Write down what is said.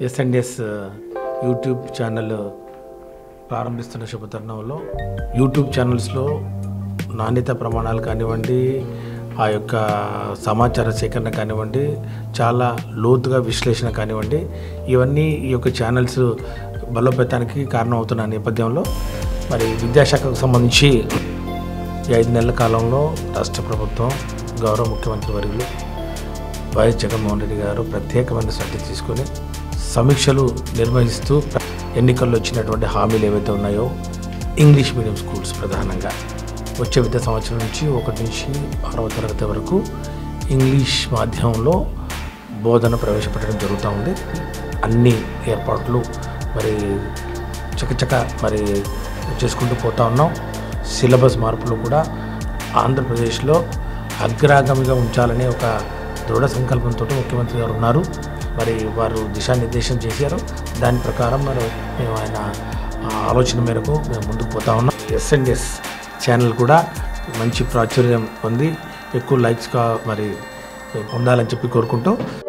SNS YouTube channel ప్రారంభిస్తున్న శుభతరుణంలో YouTube ఛానల్స్లో నాణ్యత ప్రమాణాలు కానివ్వండి ఆ యొక్క సమాచార సేకరణ కానివ్వండి చాలా లోతుగా విశ్లేషణ కానివ్వండి ఇవన్నీ ఈ యొక్క ఛానల్స్ బలోపేతానికి కారణం అవుతున్న నేపథ్యంలో మరి విద్యాశాఖకు సంబంధించి ఈ ఐదు నెలల కాలంలో రాష్ట్ర ప్రభుత్వం గౌరవ ముఖ్యమంత్రి వర్యులు వైఎస్ జగన్మోహన్ రెడ్డి గారు ప్రత్యేకమైన శ్రద్ధ తీసుకొని సమీక్షలు నిర్వహిస్తూ ఎన్నికల్లో వచ్చినటువంటి హామీలు ఏవైతే ఉన్నాయో ఇంగ్లీష్ మీడియం స్కూల్స్ ప్రధానంగా వచ్చే విద్యా సంవత్సరం నుంచి ఒకటి నుంచి ఆరవ తరగతి వరకు ఇంగ్లీష్ మాధ్యమంలో బోధన ప్రవేశపెట్టడం జరుగుతూ ఉంది అన్ని ఏర్పాట్లు మరి చకచక మరి చేసుకుంటూ పోతా ఉన్నాం సిలబస్ మార్పులు కూడా ఆంధ్రప్రదేశ్లో అగ్రాగమిగా ఉంచాలనే ఒక దృఢ సంకల్పంతో ముఖ్యమంత్రి గారు ఉన్నారు మరి వారు దిశానిర్దేశం చేశారు దాని ప్రకారం మరి మేము ఆయన ఆ, ఆలోచన మేరకు మేము ముందుకు పోతా ఉన్నాం ఎస్ఎన్ఎస్ ఛానల్ కూడా మంచి ప్రాచుర్యం పొంది ఎక్కువ లైక్స్గా మరి పొందాలని చెప్పి కోరుకుంటూ